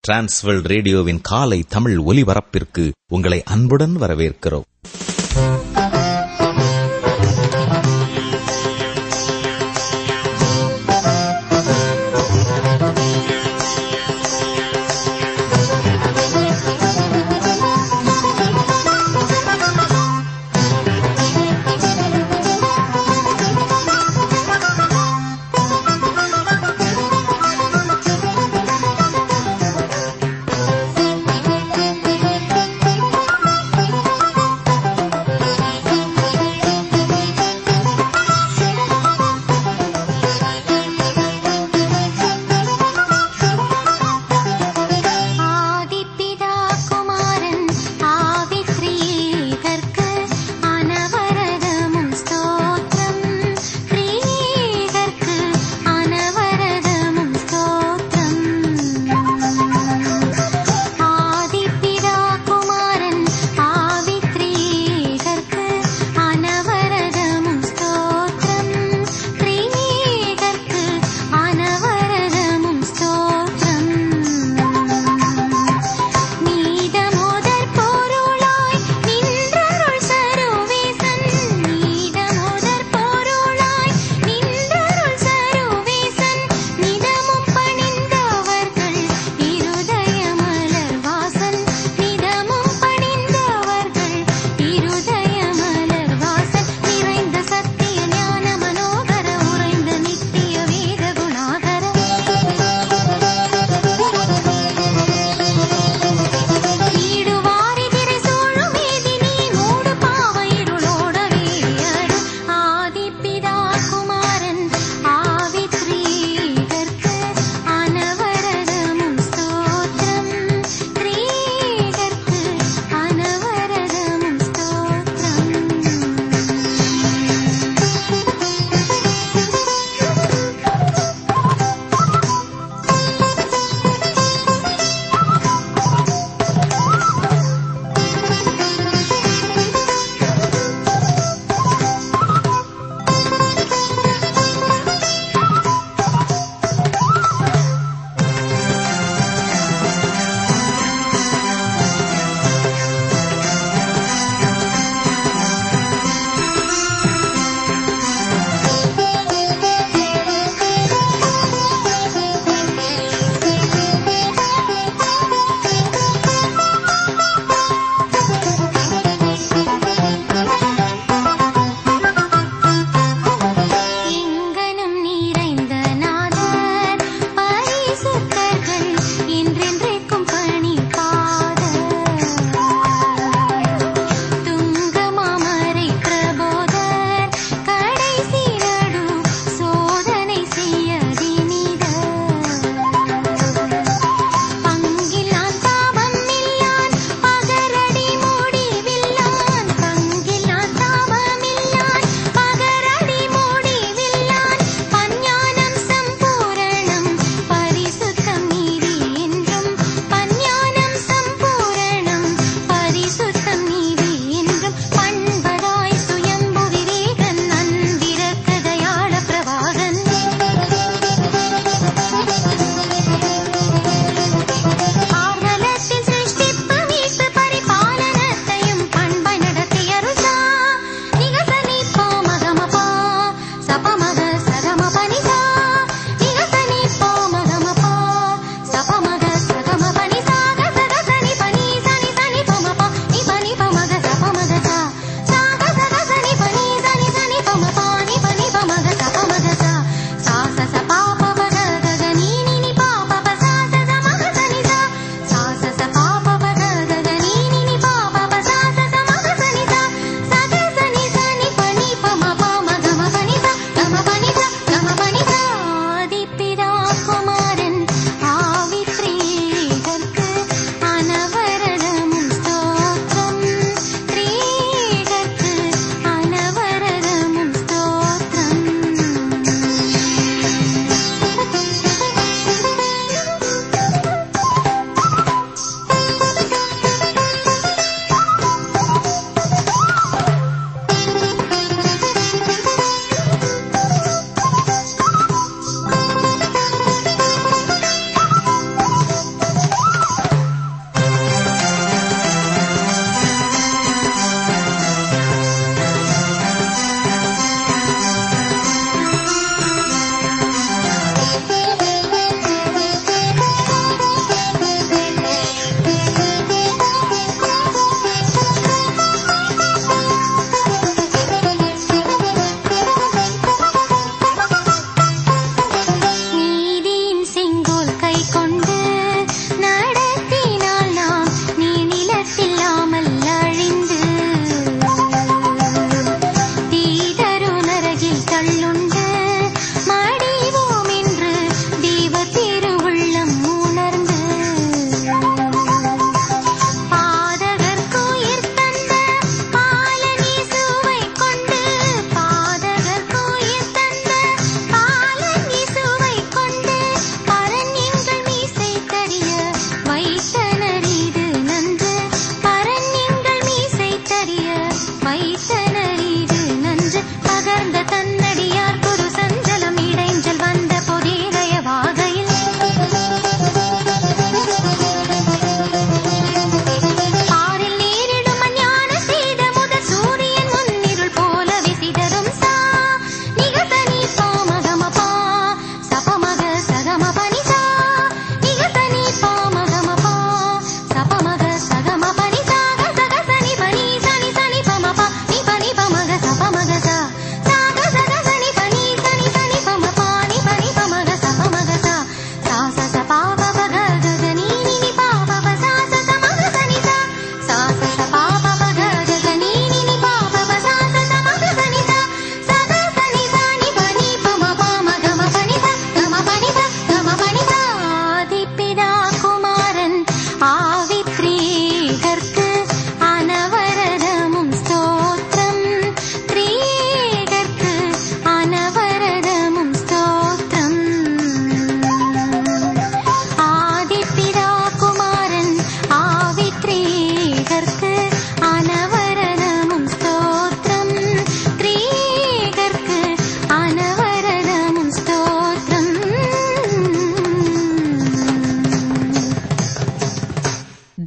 Transworld ரேடியோவின் காலை தமிழ் ஒலிபரப்பிற்கு உங்களை அன்புடன் வரவேற்கிறோம்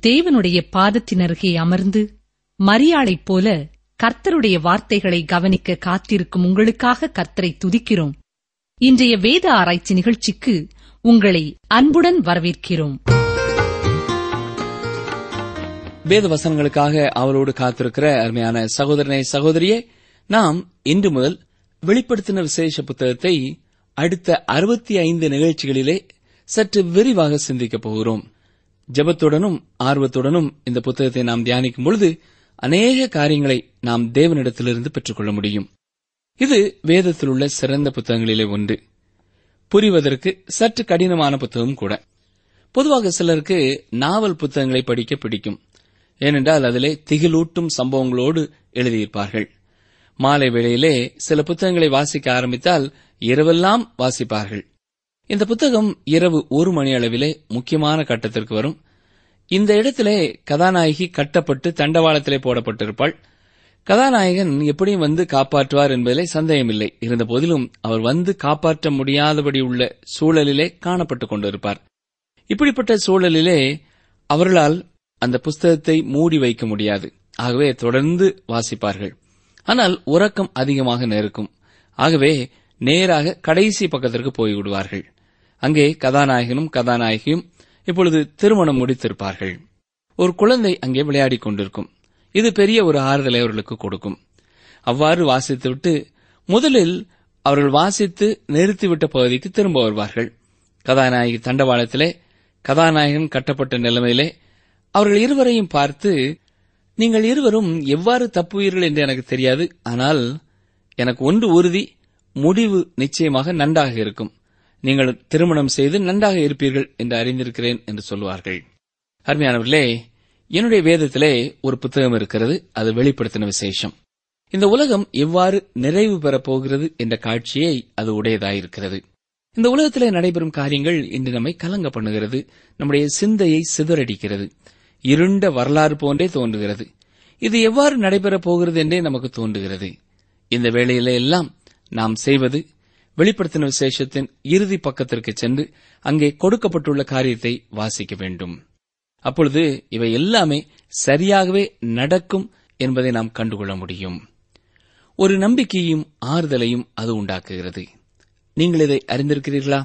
தேவனுடைய பாதத்தின் அருகே அமர்ந்து மரியாளைப் போல கர்த்தருடைய வார்த்தைகளை கவனிக்க காத்திருக்கும் உங்களுக்காக கர்த்தரை துதிக்கிறோம் இன்றைய வேத ஆராய்ச்சி நிகழ்ச்சிக்கு உங்களை அன்புடன் வரவேற்கிறோம் வேத வசனங்களுக்காக அவரோடு காத்திருக்கிற அருமையான சகோதரனை சகோதரியே நாம் இன்று முதல் வெளிப்படுத்தின விசேஷ புத்தகத்தை அடுத்த அறுபத்தி ஐந்து நிகழ்ச்சிகளிலே சற்று விரிவாக சிந்திக்கப் போகிறோம் ஜெபத்துடனும் ஆர்வத்துடனும் இந்த புத்தகத்தை நாம் தியானிக்கும் பொழுது அநேக காரியங்களை நாம் தேவனிடத்திலிருந்து பெற்றுக்கொள்ள முடியும் இது வேதத்தில் உள்ள சிறந்த புத்தகங்களிலே ஒன்று புரிவதற்கு சற்று கடினமான புத்தகம் கூட பொதுவாக சிலருக்கு நாவல் புத்தகங்களை படிக்க பிடிக்கும் ஏனென்றால் அதிலே திகிலூட்டும் சம்பவங்களோடு எழுதியிருப்பார்கள் மாலை வேளையிலே சில புத்தகங்களை வாசிக்க ஆரம்பித்தால் இரவெல்லாம் வாசிப்பார்கள் இந்த புத்தகம் இரவு ஒரு மணி அளவிலே முக்கியமான கட்டத்திற்கு வரும் இந்த இடத்திலே கதாநாயகி கட்டப்பட்டு தண்டவாளத்திலே போடப்பட்டிருப்பாள் கதாநாயகன் எப்படியும் வந்து காப்பாற்றுவார் என்பதிலே சந்தேகமில்லை இருந்த போதிலும் அவர் வந்து காப்பாற்ற முடியாதபடி உள்ள சூழலிலே காணப்பட்டுக் கொண்டிருப்பார் இப்படிப்பட்ட சூழலிலே அவர்களால் அந்த புஸ்தகத்தை மூடி வைக்க முடியாது ஆகவே தொடர்ந்து வாசிப்பார்கள் ஆனால் உறக்கம் அதிகமாக நெருக்கும் ஆகவே நேராக கடைசி பக்கத்திற்கு போய்விடுவார்கள் அங்கே கதாநாயகனும் கதாநாயகியும் இப்பொழுது திருமணம் முடித்திருப்பார்கள் ஒரு குழந்தை அங்கே விளையாடிக் கொண்டிருக்கும் இது பெரிய ஒரு ஆறுதலை அவர்களுக்கு கொடுக்கும் அவ்வாறு வாசித்துவிட்டு முதலில் அவர்கள் வாசித்து நிறுத்திவிட்ட பகுதிக்கு திரும்ப வருவார்கள் கதாநாயகி தண்டவாளத்திலே கதாநாயகன் கட்டப்பட்ட நிலைமையிலே அவர்கள் இருவரையும் பார்த்து நீங்கள் இருவரும் எவ்வாறு தப்புவீர்கள் என்று எனக்கு தெரியாது ஆனால் எனக்கு ஒன்று உறுதி முடிவு நிச்சயமாக நன்றாக இருக்கும் நீங்கள் திருமணம் செய்து நன்றாக இருப்பீர்கள் என்று அறிந்திருக்கிறேன் என்று சொல்வார்கள் அருமையானவர்களே என்னுடைய வேதத்திலே ஒரு புத்தகம் இருக்கிறது அது வெளிப்படுத்தின விசேஷம் இந்த உலகம் எவ்வாறு நிறைவு பெறப் போகிறது என்ற காட்சியை அது உடையதாயிருக்கிறது இந்த உலகத்திலே நடைபெறும் காரியங்கள் இன்று நம்மை கலங்க பண்ணுகிறது நம்முடைய சிந்தையை சிதறடிக்கிறது இருண்ட வரலாறு போன்றே தோன்றுகிறது இது எவ்வாறு நடைபெறப் போகிறது என்றே நமக்கு தோன்றுகிறது இந்த வேளையில எல்லாம் நாம் செய்வது வெளிப்படுத்தின விசேஷத்தின் இறுதி பக்கத்திற்கு சென்று அங்கே கொடுக்கப்பட்டுள்ள காரியத்தை வாசிக்க வேண்டும் அப்பொழுது இவை எல்லாமே சரியாகவே நடக்கும் என்பதை நாம் கண்டுகொள்ள முடியும் ஒரு நம்பிக்கையும் ஆறுதலையும் அது உண்டாக்குகிறது நீங்கள் இதை அறிந்திருக்கிறீர்களா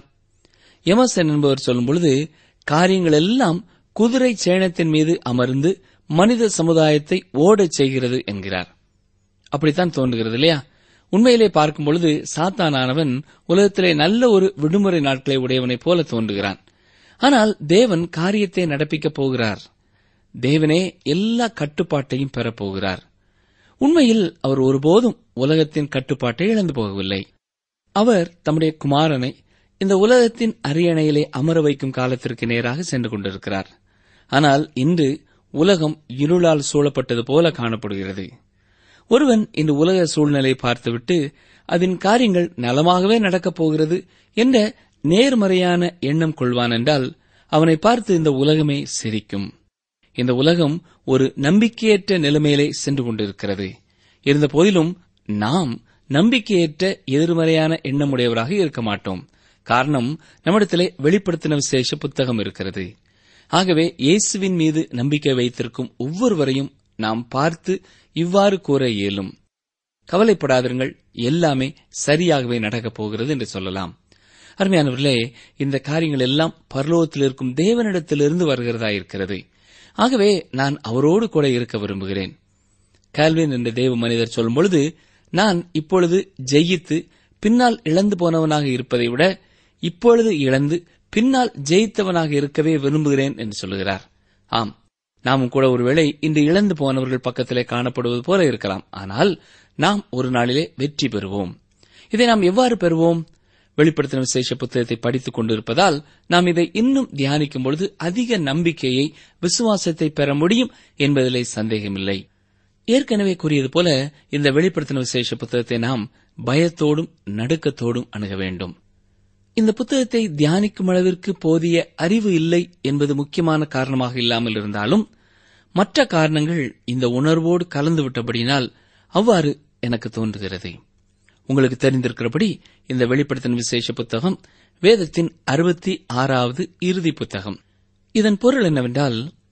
எமசன் என்பவர் சொல்லும் பொழுது காரியங்கள் எல்லாம் குதிரை சேணத்தின் மீது அமர்ந்து மனித சமுதாயத்தை ஓடச் செய்கிறது என்கிறார் அப்படித்தான் தோன்றுகிறது இல்லையா உண்மையிலே பார்க்கும் பொழுது சாத்தானானவன் உலகத்திலே நல்ல ஒரு விடுமுறை நாட்களை உடையவனைப் போல தோன்றுகிறான் ஆனால் தேவன் காரியத்தை நடப்பிக்கப் போகிறார் தேவனே எல்லா கட்டுப்பாட்டையும் பெறப்போகிறார் உண்மையில் அவர் ஒருபோதும் உலகத்தின் கட்டுப்பாட்டை இழந்து போகவில்லை அவர் தம்முடைய குமாரனை இந்த உலகத்தின் அரியணையிலே அமர வைக்கும் காலத்திற்கு நேராக சென்று கொண்டிருக்கிறார் ஆனால் இன்று உலகம் இருளால் சூழப்பட்டது போல காணப்படுகிறது ஒருவன் இந்த உலக சூழ்நிலை பார்த்துவிட்டு அதன் காரியங்கள் நலமாகவே நடக்கப் போகிறது என்ற நேர்மறையான எண்ணம் கொள்வான் என்றால் அவனை பார்த்து இந்த உலகமே சிரிக்கும் இந்த உலகம் ஒரு நம்பிக்கையற்ற நிலைமையிலே சென்று கொண்டிருக்கிறது இருந்த போதிலும் நாம் நம்பிக்கையற்ற எதிர்மறையான எண்ணமுடையவராக இருக்க மாட்டோம் காரணம் நம்மிடத்திலே வெளிப்படுத்தின விசேஷ புத்தகம் இருக்கிறது ஆகவே இயேசுவின் மீது நம்பிக்கை வைத்திருக்கும் ஒவ்வொருவரையும் நாம் பார்த்து இவ்வாறு கூற இயலும் கவலைப்படாதிருங்கள் எல்லாமே சரியாகவே நடக்கப் போகிறது என்று சொல்லலாம் அருமையானவர்களே இந்த காரியங்கள் எல்லாம் பரலோகத்தில் இருக்கும் தேவனிடத்திலிருந்து வருகிறதா இருக்கிறது ஆகவே நான் அவரோடு கூட இருக்க விரும்புகிறேன் கால்வின் என்ற தேவ மனிதர் சொல்லும் பொழுது நான் இப்பொழுது ஜெயித்து பின்னால் இழந்து போனவனாக இருப்பதை விட இப்பொழுது இழந்து பின்னால் ஜெயித்தவனாக இருக்கவே விரும்புகிறேன் என்று சொல்லுகிறார் ஆம் நாமும் கூட ஒருவேளை இன்று இழந்து போனவர்கள் பக்கத்திலே காணப்படுவது போல இருக்கலாம் ஆனால் நாம் ஒரு நாளிலே வெற்றி பெறுவோம் இதை நாம் எவ்வாறு பெறுவோம் வெளிப்படுத்தின விசேஷ புத்தகத்தை படித்துக் கொண்டிருப்பதால் நாம் இதை இன்னும் தியானிக்கும் பொழுது அதிக நம்பிக்கையை விசுவாசத்தை பெற முடியும் என்பதிலே சந்தேகமில்லை ஏற்கனவே கூறியது போல இந்த வெளிப்படுத்தின விசேஷ புத்தகத்தை நாம் பயத்தோடும் நடுக்கத்தோடும் அணுக வேண்டும் இந்த புத்தகத்தை தியானிக்கும் அளவிற்கு போதிய அறிவு இல்லை என்பது முக்கியமான காரணமாக இல்லாமல் இருந்தாலும் மற்ற காரணங்கள் இந்த உணர்வோடு கலந்துவிட்டபடியினால் அவ்வாறு எனக்கு தோன்றுகிறது உங்களுக்கு தெரிந்திருக்கிறபடி இந்த வெளிப்படுத்தின விசேஷ புத்தகம் வேதத்தின் அறுபத்தி ஆறாவது இறுதி புத்தகம் இதன் பொருள் என்னவென்றால்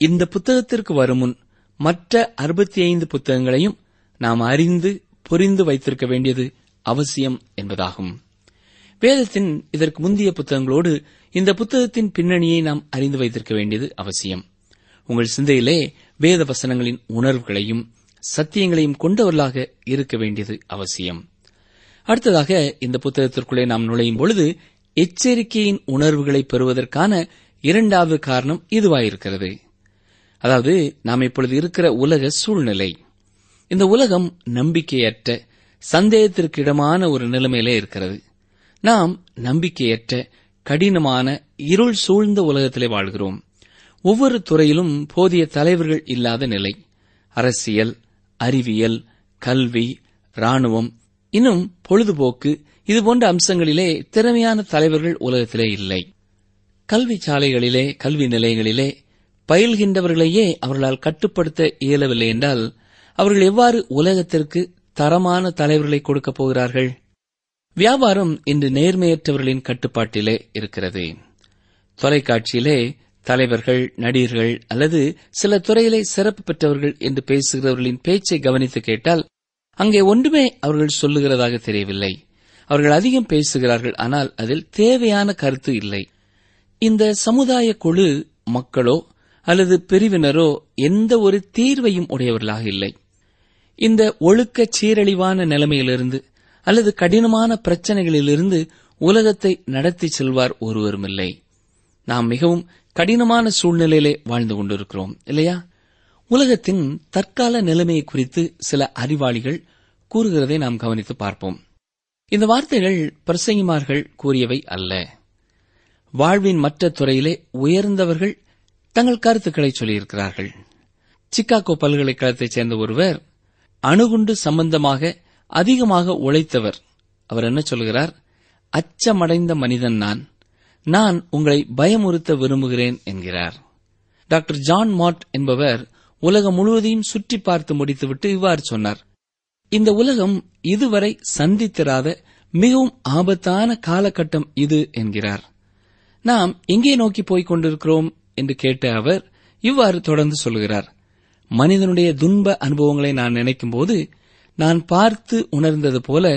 இந்த புத்தகத்திற்கு வரும் முன் மற்ற அறுபத்தி ஐந்து புத்தகங்களையும் நாம் அறிந்து புரிந்து வைத்திருக்க வேண்டியது அவசியம் என்பதாகும் வேதத்தின் இதற்கு முந்தைய புத்தகங்களோடு இந்த புத்தகத்தின் பின்னணியை நாம் அறிந்து வைத்திருக்க வேண்டியது அவசியம் உங்கள் சிந்தையிலே வேத வசனங்களின் உணர்வுகளையும் சத்தியங்களையும் கொண்டவர்களாக இருக்க வேண்டியது அவசியம் அடுத்ததாக இந்த புத்தகத்திற்குள்ளே நாம் நுழையும் பொழுது எச்சரிக்கையின் உணர்வுகளை பெறுவதற்கான இரண்டாவது காரணம் இதுவாயிருக்கிறது அதாவது நாம் இப்பொழுது இருக்கிற உலக சூழ்நிலை இந்த உலகம் நம்பிக்கையற்ற சந்தேகத்திற்கிடமான ஒரு நிலைமையிலே இருக்கிறது நாம் நம்பிக்கையற்ற கடினமான இருள் சூழ்ந்த உலகத்திலே வாழ்கிறோம் ஒவ்வொரு துறையிலும் போதிய தலைவர்கள் இல்லாத நிலை அரசியல் அறிவியல் கல்வி ராணுவம் இன்னும் பொழுதுபோக்கு இதுபோன்ற அம்சங்களிலே திறமையான தலைவர்கள் உலகத்திலே இல்லை கல்வி சாலைகளிலே கல்வி நிலையங்களிலே பயில்கின்றவர்களையே அவர்களால் கட்டுப்படுத்த இயலவில்லை என்றால் அவர்கள் எவ்வாறு உலகத்திற்கு தரமான தலைவர்களை கொடுக்கப் போகிறார்கள் வியாபாரம் இன்று நேர்மையற்றவர்களின் கட்டுப்பாட்டிலே இருக்கிறது தொலைக்காட்சியிலே தலைவர்கள் நடிகர்கள் அல்லது சில துறையிலே சிறப்பு பெற்றவர்கள் என்று பேசுகிறவர்களின் பேச்சை கவனித்து கேட்டால் அங்கே ஒன்றுமே அவர்கள் சொல்லுகிறதாக தெரியவில்லை அவர்கள் அதிகம் பேசுகிறார்கள் ஆனால் அதில் தேவையான கருத்து இல்லை இந்த சமுதாய குழு மக்களோ அல்லது பிரிவினரோ எந்த ஒரு தீர்வையும் உடையவர்களாக இல்லை இந்த ஒழுக்க சீரழிவான நிலைமையிலிருந்து அல்லது கடினமான பிரச்சனைகளிலிருந்து உலகத்தை நடத்தி செல்வார் ஒருவரும் இல்லை நாம் மிகவும் கடினமான சூழ்நிலையிலே வாழ்ந்து கொண்டிருக்கிறோம் இல்லையா உலகத்தின் தற்கால நிலைமையை குறித்து சில அறிவாளிகள் கூறுகிறதை நாம் கவனித்து பார்ப்போம் இந்த வார்த்தைகள் பிரசங்கிமார்கள் கூறியவை அல்ல வாழ்வின் மற்ற துறையிலே உயர்ந்தவர்கள் தங்கள் கருத்துக்களை சொல்லியிருக்கிறார்கள் சிக்காகோ பல்கலைக்கழகத்தைச் சேர்ந்த ஒருவர் அணுகுண்டு சம்பந்தமாக அதிகமாக உழைத்தவர் அவர் என்ன சொல்கிறார் அச்சமடைந்த மனிதன் நான் நான் உங்களை பயமுறுத்த விரும்புகிறேன் என்கிறார் டாக்டர் ஜான் மாட் என்பவர் உலகம் முழுவதையும் சுற்றி பார்த்து முடித்துவிட்டு இவ்வாறு சொன்னார் இந்த உலகம் இதுவரை சந்தித்திராத மிகவும் ஆபத்தான காலகட்டம் இது என்கிறார் நாம் எங்கே நோக்கி போய்க் கொண்டிருக்கிறோம் என்று கேட்ட அவர் இவ்வாறு தொடர்ந்து சொல்கிறார் மனிதனுடைய துன்ப அனுபவங்களை நான் நினைக்கும்போது நான் பார்த்து உணர்ந்தது போல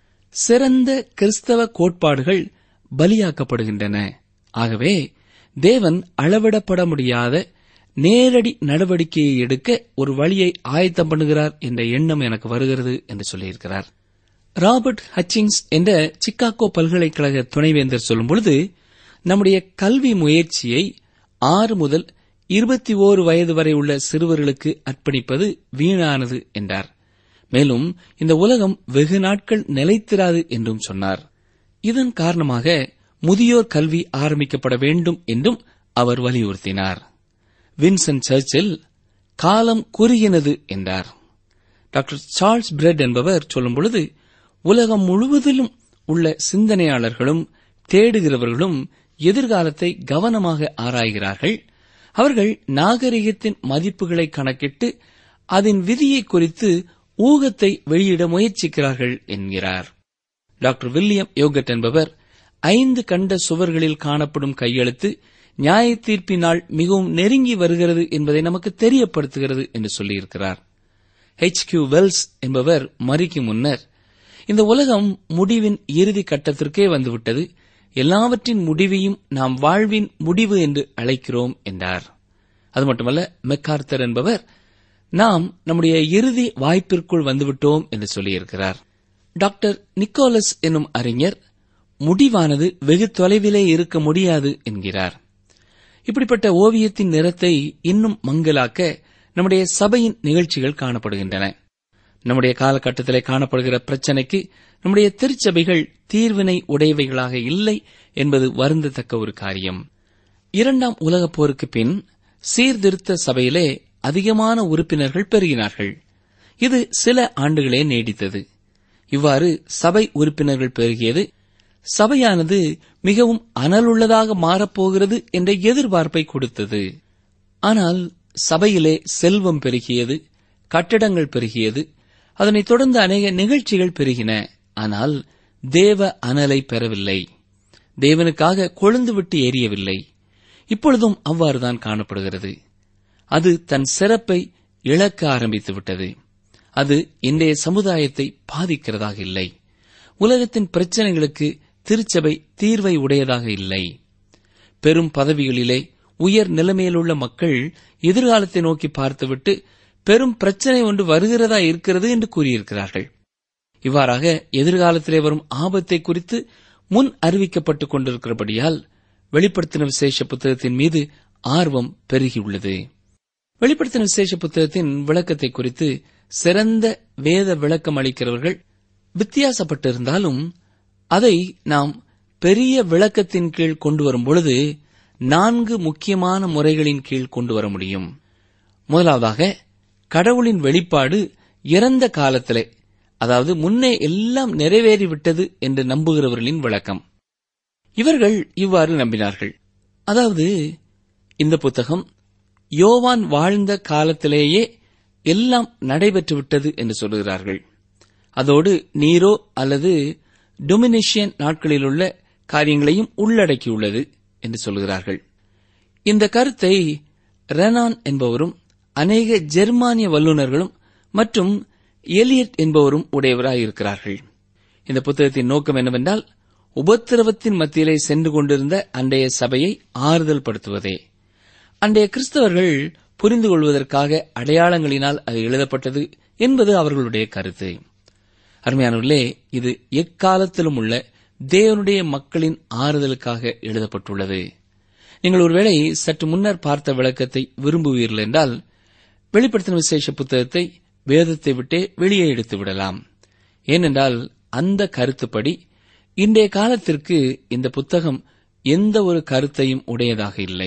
சிறந்த கிறிஸ்தவ கோட்பாடுகள் பலியாக்கப்படுகின்றன ஆகவே தேவன் அளவிடப்பட முடியாத நேரடி நடவடிக்கையை எடுக்க ஒரு வழியை ஆயத்தம் பண்ணுகிறார் என்ற எண்ணம் எனக்கு வருகிறது என்று சொல்லியிருக்கிறார் ராபர்ட் ஹச்சிங்ஸ் என்ற சிக்காகோ பல்கலைக்கழக துணைவேந்தர் சொல்லும் பொழுது நம்முடைய கல்வி முயற்சியை ஆறு முதல் இருபத்தி ஓரு வயது வரை உள்ள சிறுவர்களுக்கு அர்ப்பணிப்பது வீணானது என்றார் மேலும் இந்த உலகம் வெகு நாட்கள் நிலைத்திராது என்றும் சொன்னார் இதன் காரணமாக முதியோர் கல்வி ஆரம்பிக்கப்பட வேண்டும் என்றும் அவர் வலியுறுத்தினார் வின்சென்ட் சர்ச்சில் காலம் குறுகினது என்றார் டாக்டர் சார்ல்ஸ் பிரெட் என்பவர் சொல்லும் பொழுது உலகம் முழுவதிலும் உள்ள சிந்தனையாளர்களும் தேடுகிறவர்களும் எதிர்காலத்தை கவனமாக ஆராய்கிறார்கள் அவர்கள் நாகரிகத்தின் மதிப்புகளை கணக்கிட்டு அதன் விதியை குறித்து ஊகத்தை வெளியிட முயற்சிக்கிறார்கள் என்கிறார் டாக்டர் வில்லியம் யோகட் என்பவர் ஐந்து கண்ட சுவர்களில் காணப்படும் கையெழுத்து நியாய தீர்ப்பினால் மிகவும் நெருங்கி வருகிறது என்பதை நமக்கு தெரியப்படுத்துகிறது என்று சொல்லியிருக்கிறார் ஹெச் கியூ வெல்ஸ் என்பவர் மறிக்கு முன்னர் இந்த உலகம் முடிவின் இறுதி கட்டத்திற்கே வந்துவிட்டது எல்லாவற்றின் முடிவையும் நாம் வாழ்வின் முடிவு என்று அழைக்கிறோம் என்றார் அது மட்டுமல்ல மெக்கார்த்தர் என்பவர் நாம் நம்முடைய இறுதி வாய்ப்பிற்குள் வந்துவிட்டோம் என்று சொல்லியிருக்கிறார் டாக்டர் நிக்கோலஸ் என்னும் அறிஞர் முடிவானது வெகு தொலைவிலே இருக்க முடியாது என்கிறார் இப்படிப்பட்ட ஓவியத்தின் நிறத்தை இன்னும் மங்கலாக்க நம்முடைய சபையின் நிகழ்ச்சிகள் காணப்படுகின்றன நம்முடைய காலகட்டத்திலே காணப்படுகிற பிரச்சனைக்கு நம்முடைய திருச்சபைகள் தீர்வினை உடையவைகளாக இல்லை என்பது வருந்தத்தக்க ஒரு காரியம் இரண்டாம் உலகப் போருக்கு பின் சீர்திருத்த சபையிலே அதிகமான உறுப்பினர்கள் பெருகினார்கள் இது சில ஆண்டுகளே நீடித்தது இவ்வாறு சபை உறுப்பினர்கள் பெருகியது சபையானது மிகவும் அனலுள்ளதாக மாறப்போகிறது என்ற எதிர்பார்ப்பை கொடுத்தது ஆனால் சபையிலே செல்வம் பெருகியது கட்டடங்கள் பெருகியது அதனைத் தொடர்ந்து அநேக நிகழ்ச்சிகள் பெருகின ஆனால் தேவ அனலை பெறவில்லை தேவனுக்காக கொழுந்துவிட்டு எரியவில்லை இப்பொழுதும் அவ்வாறுதான் காணப்படுகிறது அது தன் சிறப்பை இழக்க ஆரம்பித்து விட்டது அது இன்றைய சமுதாயத்தை பாதிக்கிறதாக இல்லை உலகத்தின் பிரச்சனைகளுக்கு திருச்சபை தீர்வை உடையதாக இல்லை பெரும் பதவிகளிலே உயர் நிலைமையிலுள்ள மக்கள் எதிர்காலத்தை நோக்கி பார்த்துவிட்டு பெரும் பிரச்சனை ஒன்று வருகிறதா இருக்கிறது என்று கூறியிருக்கிறார்கள் இவ்வாறாக எதிர்காலத்திலே வரும் ஆபத்தை குறித்து முன் அறிவிக்கப்பட்டுக் கொண்டிருக்கிறபடியால் வெளிப்படுத்தின விசேஷ புத்தகத்தின் மீது ஆர்வம் பெருகியுள்ளது வெளிப்படுத்தின விசேஷ புத்தகத்தின் விளக்கத்தை குறித்து சிறந்த வேத விளக்கம் அளிக்கிறவர்கள் வித்தியாசப்பட்டிருந்தாலும் அதை நாம் பெரிய விளக்கத்தின் கீழ் கொண்டு வரும் பொழுது நான்கு முக்கியமான முறைகளின் கீழ் கொண்டு வர முடியும் முதலாவதாக கடவுளின் வெளிப்பாடு இறந்த காலத்திலே அதாவது முன்னே எல்லாம் நிறைவேறிவிட்டது என்று நம்புகிறவர்களின் விளக்கம் இவர்கள் இவ்வாறு நம்பினார்கள் அதாவது இந்த புத்தகம் யோவான் வாழ்ந்த காலத்திலேயே எல்லாம் நடைபெற்றுவிட்டது என்று சொல்லுகிறார்கள் அதோடு நீரோ அல்லது டொமினிஷியன் நாட்களிலுள்ள காரியங்களையும் உள்ளடக்கியுள்ளது என்று சொல்கிறார்கள் இந்த கருத்தை ரெனான் என்பவரும் அநேக ஜெர்மானிய வல்லுநர்களும் மற்றும் எலியட் என்பவரும் உடையவராயிருக்கிறார்கள் இந்த புத்தகத்தின் நோக்கம் என்னவென்றால் உபத்திரவத்தின் மத்தியிலே சென்று கொண்டிருந்த அன்றைய சபையை ஆறுதல் படுத்துவதே அன்றைய கிறிஸ்தவர்கள் புரிந்து கொள்வதற்காக அடையாளங்களினால் அது எழுதப்பட்டது என்பது அவர்களுடைய கருத்து அருமையானவர்களே இது எக்காலத்திலும் உள்ள தேவனுடைய மக்களின் ஆறுதலுக்காக எழுதப்பட்டுள்ளது நீங்கள் ஒருவேளை சற்று முன்னர் பார்த்த விளக்கத்தை விரும்புவீர்கள் என்றால் வெளிப்படுத்தின விசேஷ புத்தகத்தை வேதத்தை விட்டே வெளியே எடுத்து விடலாம் ஏனென்றால் அந்த கருத்துப்படி இன்றைய காலத்திற்கு இந்த புத்தகம் எந்த ஒரு கருத்தையும் உடையதாக இல்லை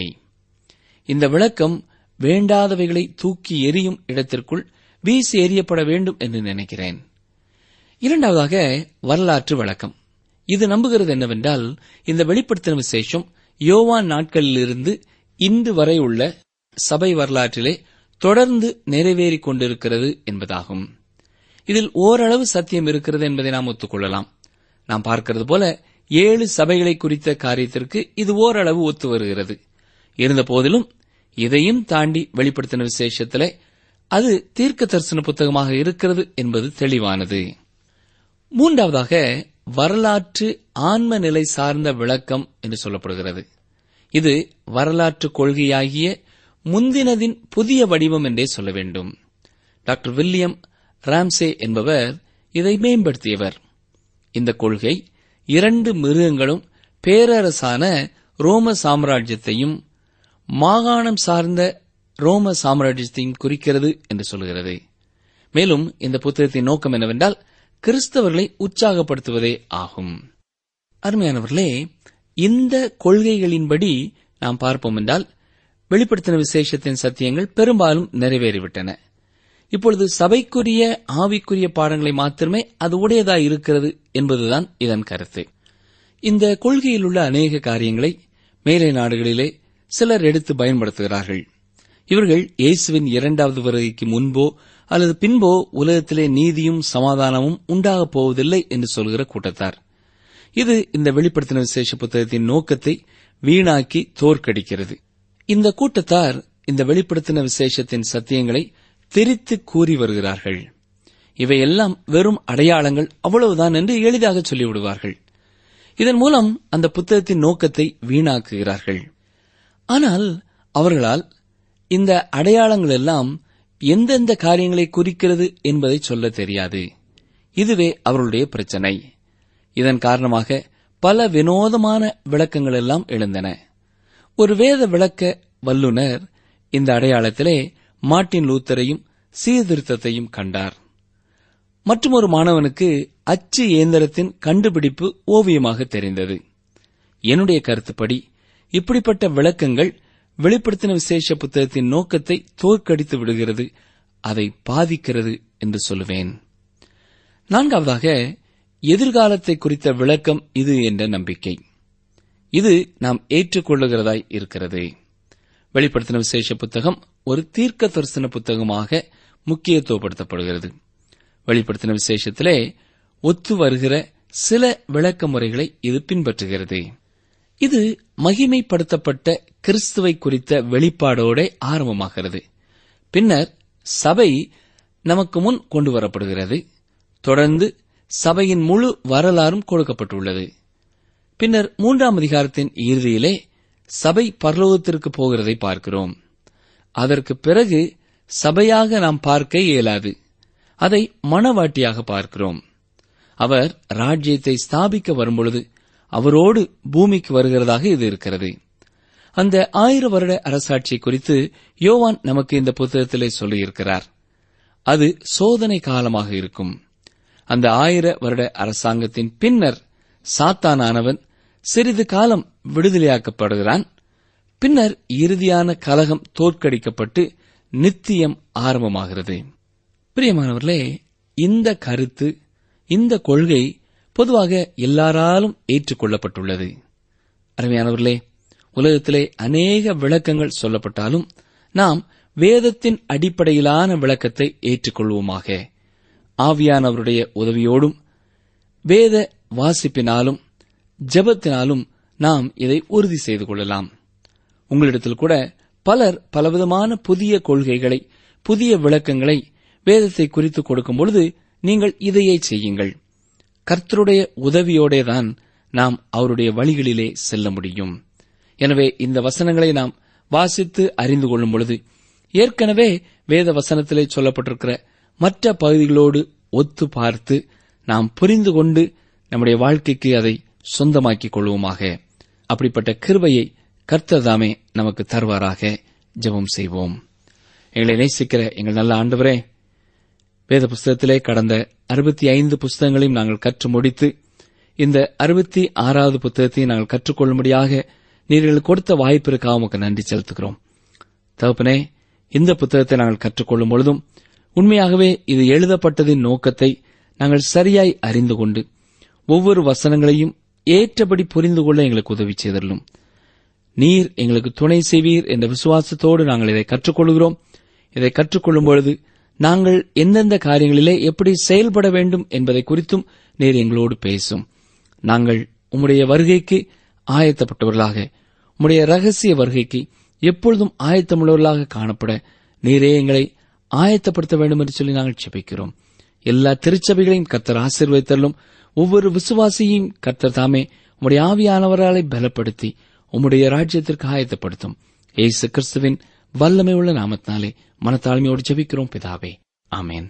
இந்த விளக்கம் வேண்டாதவைகளை தூக்கி எரியும் இடத்திற்குள் வீசி எறியப்பட வேண்டும் என்று நினைக்கிறேன் இரண்டாவதாக வரலாற்று வழக்கம் இது நம்புகிறது என்னவென்றால் இந்த வெளிப்படுத்தின விசேஷம் யோவான் நாட்களிலிருந்து இன்று வரை உள்ள சபை வரலாற்றிலே தொடர்ந்து நிறைவேறிக் கொண்டிருக்கிறது என்பதாகும் இதில் ஓரளவு சத்தியம் இருக்கிறது என்பதை நாம் ஒத்துக்கொள்ளலாம் நாம் பார்க்கிறது போல ஏழு சபைகளை குறித்த காரியத்திற்கு இது ஓரளவு ஒத்து வருகிறது இருந்த போதிலும் இதையும் தாண்டி வெளிப்படுத்தின விசேஷத்திலே அது தீர்க்க தரிசன புத்தகமாக இருக்கிறது என்பது தெளிவானது மூன்றாவதாக வரலாற்று ஆன்ம நிலை சார்ந்த விளக்கம் என்று சொல்லப்படுகிறது இது வரலாற்று கொள்கையாகிய முந்தினதின் புதிய வடிவம் என்றே சொல்ல வேண்டும் டாக்டர் வில்லியம் ராம்சே என்பவர் இதை மேம்படுத்தியவர் இந்த கொள்கை இரண்டு மிருகங்களும் பேரரசான ரோம சாம்ராஜ்யத்தையும் மாகாணம் சார்ந்த ரோம சாம்ராஜ்யத்தையும் குறிக்கிறது என்று சொல்கிறது மேலும் இந்த புத்தகத்தின் நோக்கம் என்னவென்றால் கிறிஸ்தவர்களை உற்சாகப்படுத்துவதே ஆகும் அருமையானவர்களே இந்த கொள்கைகளின்படி நாம் பார்ப்போம் என்றால் வெளிப்படுத்தின விசேஷத்தின் சத்தியங்கள் பெரும்பாலும் நிறைவேறிவிட்டன இப்பொழுது சபைக்குரிய ஆவிக்குரிய பாடங்களை மாத்திரமே அது உடையதாய் இருக்கிறது என்பதுதான் இதன் கருத்து இந்த கொள்கையில் உள்ள அநேக காரியங்களை மேலை நாடுகளிலே சிலர் எடுத்து பயன்படுத்துகிறார்கள் இவர்கள் இயேசுவின் இரண்டாவது வருகைக்கு முன்போ அல்லது பின்போ உலகத்திலே நீதியும் சமாதானமும் உண்டாகப் போவதில்லை என்று சொல்கிற கூட்டத்தார் இது இந்த வெளிப்படுத்தின விசேஷ புத்தகத்தின் நோக்கத்தை வீணாக்கி தோற்கடிக்கிறது இந்த கூட்டத்தார் இந்த வெளிப்படுத்தின விசேஷத்தின் சத்தியங்களை திரித்து கூறி வருகிறார்கள் இவையெல்லாம் வெறும் அடையாளங்கள் அவ்வளவுதான் என்று எளிதாக சொல்லிவிடுவார்கள் இதன் மூலம் அந்த புத்தகத்தின் நோக்கத்தை வீணாக்குகிறார்கள் ஆனால் அவர்களால் இந்த அடையாளங்கள் எல்லாம் எந்தெந்த காரியங்களை குறிக்கிறது என்பதை சொல்ல தெரியாது இதுவே அவர்களுடைய பிரச்சனை இதன் காரணமாக பல வினோதமான விளக்கங்கள் எல்லாம் எழுந்தன ஒரு வேத விளக்க வல்லுனர் இந்த அடையாளத்திலே மார்ட்டின் லூத்தரையும் சீர்திருத்தத்தையும் கண்டார் மற்றும் ஒரு மாணவனுக்கு அச்சு இயந்திரத்தின் கண்டுபிடிப்பு ஓவியமாக தெரிந்தது என்னுடைய கருத்துப்படி இப்படிப்பட்ட விளக்கங்கள் வெளிப்படுத்தின விசேஷ புத்தகத்தின் நோக்கத்தை தோற்கடித்து விடுகிறது அதை பாதிக்கிறது என்று சொல்லுவேன் நான்காவதாக எதிர்காலத்தை குறித்த விளக்கம் இது என்ற நம்பிக்கை இது நாம் ஏற்றுக்கொள்ளுகிறதாய் இருக்கிறது வெளிப்படுத்தின விசேஷ புத்தகம் ஒரு தீர்க்க தரிசன புத்தகமாக முக்கியத்துவப்படுத்தப்படுகிறது வெளிப்படுத்தின விசேஷத்திலே ஒத்து வருகிற சில விளக்க முறைகளை இது பின்பற்றுகிறது இது மகிமைப்படுத்தப்பட்ட கிறிஸ்துவை குறித்த வெளிப்பாடோட ஆரம்பமாகிறது பின்னர் சபை நமக்கு முன் கொண்டு வரப்படுகிறது தொடர்ந்து சபையின் முழு வரலாறும் கொடுக்கப்பட்டுள்ளது பின்னர் மூன்றாம் அதிகாரத்தின் இறுதியிலே சபை பரலோகத்திற்கு போகிறதை பார்க்கிறோம் அதற்கு பிறகு சபையாக நாம் பார்க்க இயலாது அதை மணவாட்டியாக பார்க்கிறோம் அவர் ராஜ்யத்தை ஸ்தாபிக்க வரும்பொழுது அவரோடு பூமிக்கு வருகிறதாக இது இருக்கிறது அந்த ஆயிர வருட அரசாட்சி குறித்து யோவான் நமக்கு இந்த புத்தகத்திலே சொல்லியிருக்கிறார் அது சோதனை காலமாக இருக்கும் அந்த ஆயிர வருட அரசாங்கத்தின் பின்னர் சாத்தானானவன் சிறிது காலம் விடுதலையாக்கப்படுகிறான் பின்னர் இறுதியான கலகம் தோற்கடிக்கப்பட்டு நித்தியம் ஆரம்பமாகிறது பிரியமானவர்களே இந்த கருத்து இந்த கொள்கை பொதுவாக எல்லாராலும் ஏற்றுக்கொள்ளப்பட்டுள்ளது அருமையானவர்களே உலகத்திலே அநேக விளக்கங்கள் சொல்லப்பட்டாலும் நாம் வேதத்தின் அடிப்படையிலான விளக்கத்தை ஏற்றுக்கொள்வோமாக ஆவியானவருடைய உதவியோடும் வேத வாசிப்பினாலும் ஜெபத்தினாலும் நாம் இதை உறுதி செய்து கொள்ளலாம் உங்களிடத்தில் கூட பலர் பலவிதமான புதிய கொள்கைகளை புதிய விளக்கங்களை வேதத்தை குறித்து கொடுக்கும் பொழுது நீங்கள் இதையே செய்யுங்கள் கர்த்தருடைய உதவியோடேதான் நாம் அவருடைய வழிகளிலே செல்ல முடியும் எனவே இந்த வசனங்களை நாம் வாசித்து அறிந்து கொள்ளும் பொழுது ஏற்கனவே வேத வசனத்திலே சொல்லப்பட்டிருக்கிற மற்ற பகுதிகளோடு ஒத்து பார்த்து நாம் புரிந்து கொண்டு நம்முடைய வாழ்க்கைக்கு அதை சொந்தமாக்கிக் கொள்வோமாக அப்படிப்பட்ட கிருபையை கர்த்தர்தாமே நமக்கு தருவாராக ஜெபம் செய்வோம் எங்களை நேசிக்கிற எங்கள் நல்ல ஆண்டவரே வேத புஸ்தகத்திலே கடந்த அறுபத்தி ஐந்து புஸ்தகங்களையும் நாங்கள் கற்று முடித்து இந்த அறுபத்தி ஆறாவது புத்தகத்தையும் நாங்கள் கற்றுக்கொள்ளும்படியாக நீர்கள் கொடுத்த வாய்ப்பிற்காக உமக்கு நன்றி செலுத்துகிறோம் தகப்பனே இந்த புத்தகத்தை நாங்கள் கற்றுக்கொள்ளும் பொழுதும் உண்மையாகவே இது எழுதப்பட்டதின் நோக்கத்தை நாங்கள் சரியாய் அறிந்து கொண்டு ஒவ்வொரு வசனங்களையும் ஏற்றபடி புரிந்து கொள்ள எங்களுக்கு உதவி செய்தரலும் நீர் எங்களுக்கு துணை செய்வீர் என்ற விசுவாசத்தோடு நாங்கள் இதை கற்றுக்கொள்கிறோம் இதை கற்றுக்கொள்ளும் பொழுது நாங்கள் எந்தெந்த காரியங்களிலே எப்படி செயல்பட வேண்டும் என்பதை குறித்தும் நீர் எங்களோடு பேசும் நாங்கள் உம்முடைய வருகைக்கு ஆயத்தப்பட்டவர்களாக உம்முடைய ரகசிய வருகைக்கு எப்பொழுதும் ஆயத்தமுள்ளவர்களாக காணப்பட நீரே எங்களை ஆயத்தப்படுத்த வேண்டும் என்று சொல்லி நாங்கள் செபிக்கிறோம் எல்லா திருச்சபைகளையும் கர்த்தர் ஆசீர்வதித்தலும் ஒவ்வொரு விசுவாசியையும் கர்த்தர் தாமே உம்முடைய ஆவியானவராலை பலப்படுத்தி உம்முடைய ராஜ்யத்திற்கு ஆயத்தப்படுத்தும் ஏசு கிறிஸ்துவின் வல்லமை உள்ள நாமத்தினாலே மனத்தாழ்மையோடு ஜெபிக்கிறோம் பிதாவே ஆமேன்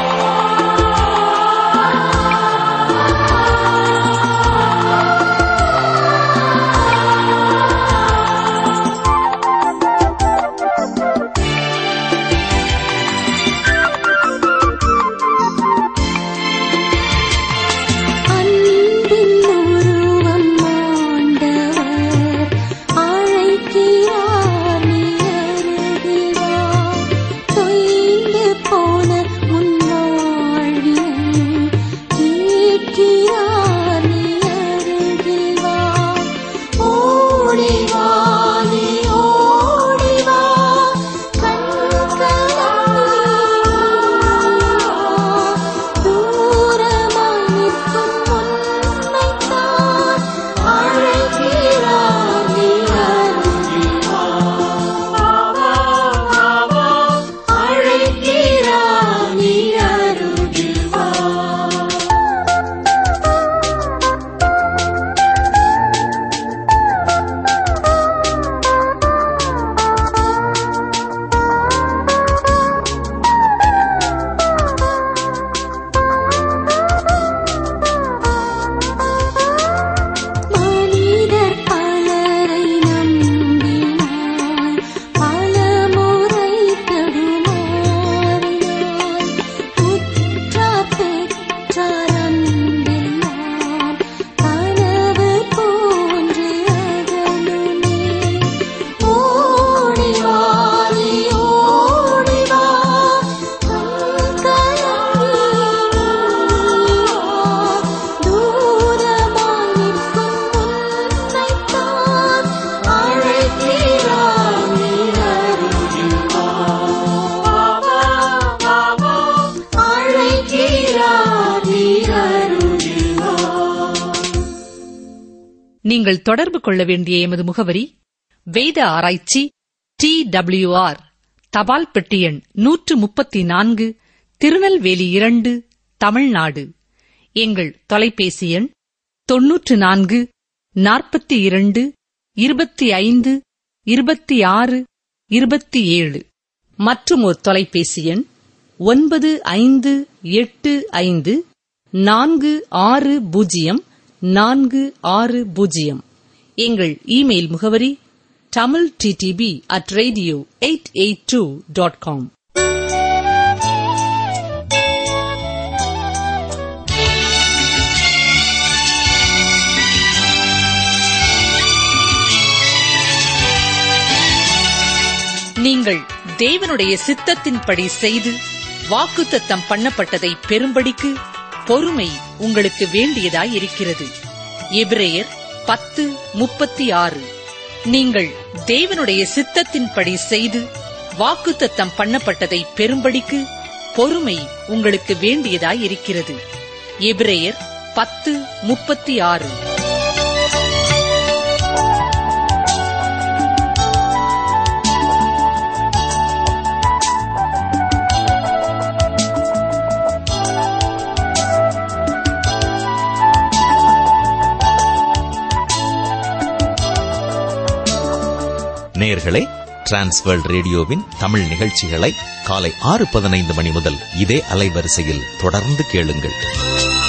அன்பின் உருவம் ஆண்டவர் அழைக்கிறார் நீ அருகில் வா தொய்ந்து போன உன் வாழ்விலும் கேட்கிறார் நீ அருகில் வா ஓடி வா நீ ஓடி வா கண்களால் தூரமாய் நிற்கும் உன்னைத்தான் அழைக்கிறார் நீ அருகில் வா. அழைக்கிறார் நீ அருகில் வா. மனிதர் பலரை நம்பினாய் பலமுறை தடுமாறினாய் உற்றார் பெற்றார் அன்பில்லாம் கனவு போன்று அகலுமே ஓடி வா நீ ஓடி வா தூரமாய் நிற்கும் உன்னைத்தான் அழைக்கிறார் நீ அருகில் வா. அழைக்கிறார் நீ அருகில் வா. நீங்கள் தொடர்பு கொள்ள வேண்டிய எமது முகவரி வேத ஆராய்ச்சி டி ஆர் தபால் பெட்டி எண் நூற்று முப்பத்தி நான்கு திருநெல்வேலி இரண்டு தமிழ்நாடு எங்கள் தொலைபேசி எண் தொன்னூற்று நான்கு நாற்பத்தி இரண்டு இருபத்தி ஐந்து இருபத்தி ஆறு இருபத்தி ஏழு மற்றும் ஒரு தொலைபேசி எண் ஒன்பது ஐந்து எட்டு ஐந்து நான்கு ஆறு பூஜ்ஜியம் நான்கு ஆறு பூஜ்ஜியம் எங்கள் இமெயில் முகவரி Tamil DTP at radio eight eight two dot com நீங்கள் தேவனுடைய சித்தத்தின்படி செய்து வாக்குத்தத்தம் பண்ணப்பட்டதை பெறும்படிக்கு பொறுமை உங்களுக்கு வேண்டியதாய் இருக்கிறது எபிரேயர் பத்து முப்பத்தி ஆறு நீங்கள் தேவனுடைய சித்தத்தின்படி செய்து வாக்குத்தத்தம் பண்ணப்பட்டதை பெறும்படிக்கு பொறுமை உங்களுக்கு வேண்டியதாய் இருக்கிறது எபிரேயர் பத்து முப்பத்தி ஆறு நேயர்களே டிரான்ஸ்வேர்ல்ட் ரேடியோவின் தமிழ் நிகழ்ச்சிகளை காலை ஆறு பதினைந்து மணி முதல் இதே அலைவரிசையில் தொடர்ந்து கேளுங்கள்